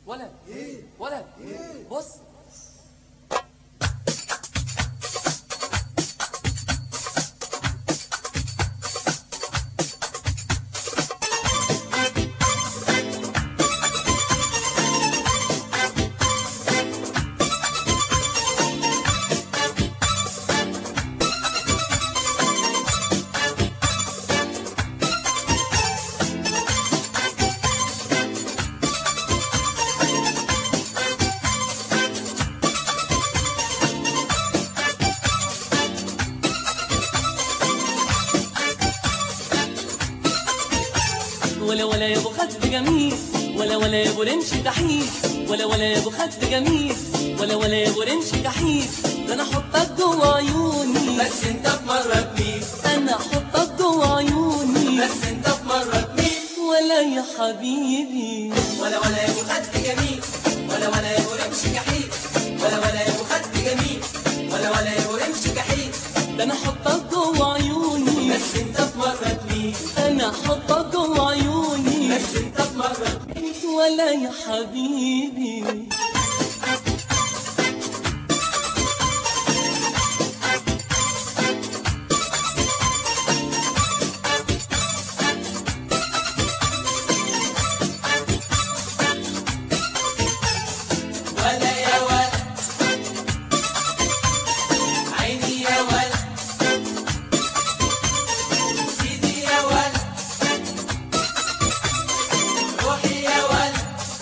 ولد ولد بص ولا ولا يا ابو خد جميل ولا ولا يا ابو رمش كحيل ولا ولا يا ابو خد جميل ولا ولا يا ابو رمش كحيل ده انا احطك جوه عيوني بس انت في مرة تميل انا احطك جوه عيوني بس انت في مرة تميل ولا يا حبيبي ولا ولا يا ابو خد جميل ولا ولا يا ابو رمش كحيل ولا ولا يا ابو خد جميل ولا ولا يا ابو رمش كحيل ده انا احطك جوه عيوني بس انت في مرة تميل انا احطك جوه عيوني بس انت في مرة تميل ولا يا حبيبي ولا يا ولد عيني يا ولد سيدي يا ولد روحي يا ولد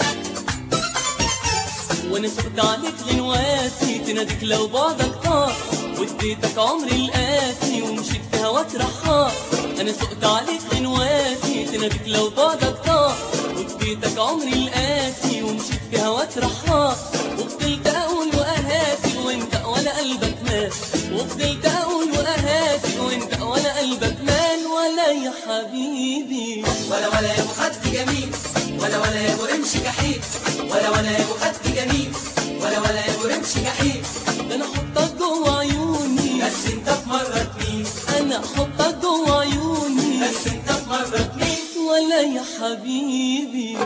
وانا سقت عليك غنواتي تناديك لو بعدك طار واديتك عمري القاسي ومشيت في هواك رحار انا سقت عليك غنواتي تناديك لو بعدك طار واديتك عمري القاسي ومشيت في هواك رحار وفضلت اقول واهاتي وانت ولا قلبك مال وفضلت اقول واهاتي وانت ولا قلبك مال ولا يا حبيبي ولا ولا يا ابو خد جميل ولا ولا يا ابو رمش كحيل ولا ولا يا ابو خد جميل ولا ولا يا ابو رمش كحيل ده انا احطك جوه عيوني بس انت في مرة تميل انا احطك جوه عيوني بس انت في مرة تميل ولا يا حبيبي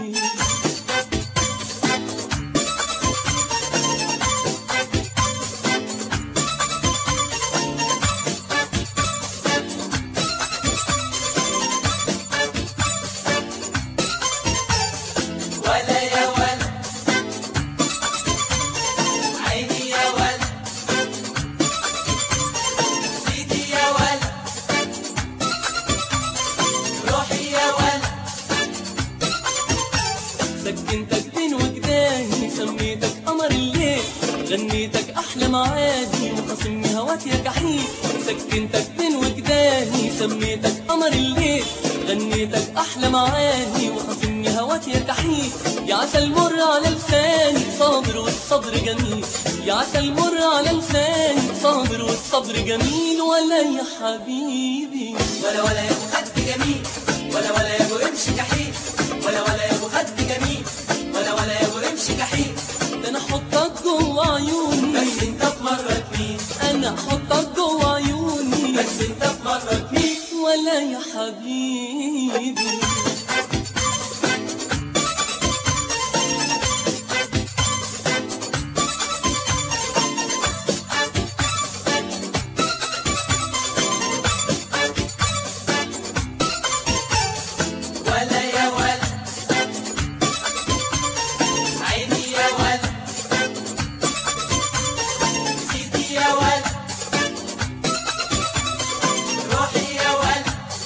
ولا يا ولد عيني يا ولد سيدي يا ولد روحي يا ولد سكنتك بين وجداني سميتك قمر الليل غنيتك احلى معادي وخصمني هواك يا جحيم سكنتك بين وجداني سميتك قمر الليل غنيتك احلى معاني وخصمني هواك يا جحيم يا عسل مر على لساني صابر والصبر جميل يا عسل مر على لساني صابر والصبر جميل ولا يا حبيبي ولا ولا يا ابو خد جميل ولا ولا يا ابو رمش كحيل ولا ولا يا ابو خد جميل ولا ولا يا ابو رمش كحيل ده انا احطك جوه عيوني بس انت في مرة تميل انا احطك جوه عيوني بس انت في مرة تميل ولا يا حبيبي ولا يا ولد عيني يا ولد سيدي يا ولد روحي يا ولد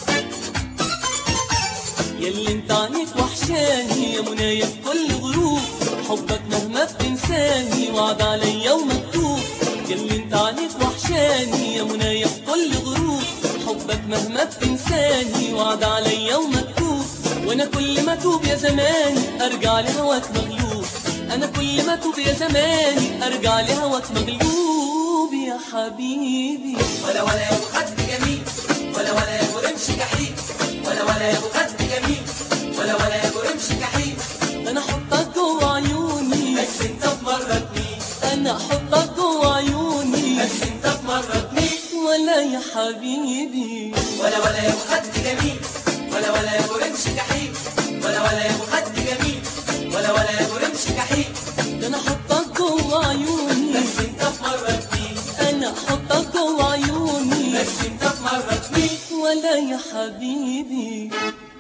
ياللي انت عنيك وحشاني يا منايا في كل غروب حبك مهما بتنساني وعد عليا ومكتوب ياللي انت عنيك وحشاني يا منايا في كل غروب حبك مهما بتنساني وعد عليا ومكتوب وانا كل ما توب يا زماني ارجع لهواك مغلوب انا كل ما توب يا زماني ارجع لهواك مغلوب يا حبيبي ولا ولا يا ابو خد جميل ولا ولا يا ابو رمش كحيل ولا ولا يا ابو خد جميل ولا ولا يا ابو رمش كحيل انا احطك جوه عيوني بس انت في مرة تميل انا احطك جوه عيوني بس انت في مرة تميل ولا يا حبيبي ولا ولا يا ابو خد جميل ولا ولا يا ابو رمش كحيل ولا ولا يا ابو خد جميل ولا ولا يا ابو رمش غرمش جحيم ده انا احطك جوه عيوني بس انت في مرة تميل انا احطك جوه عيوني بس انت في مرة تميل ولا يا حبيبي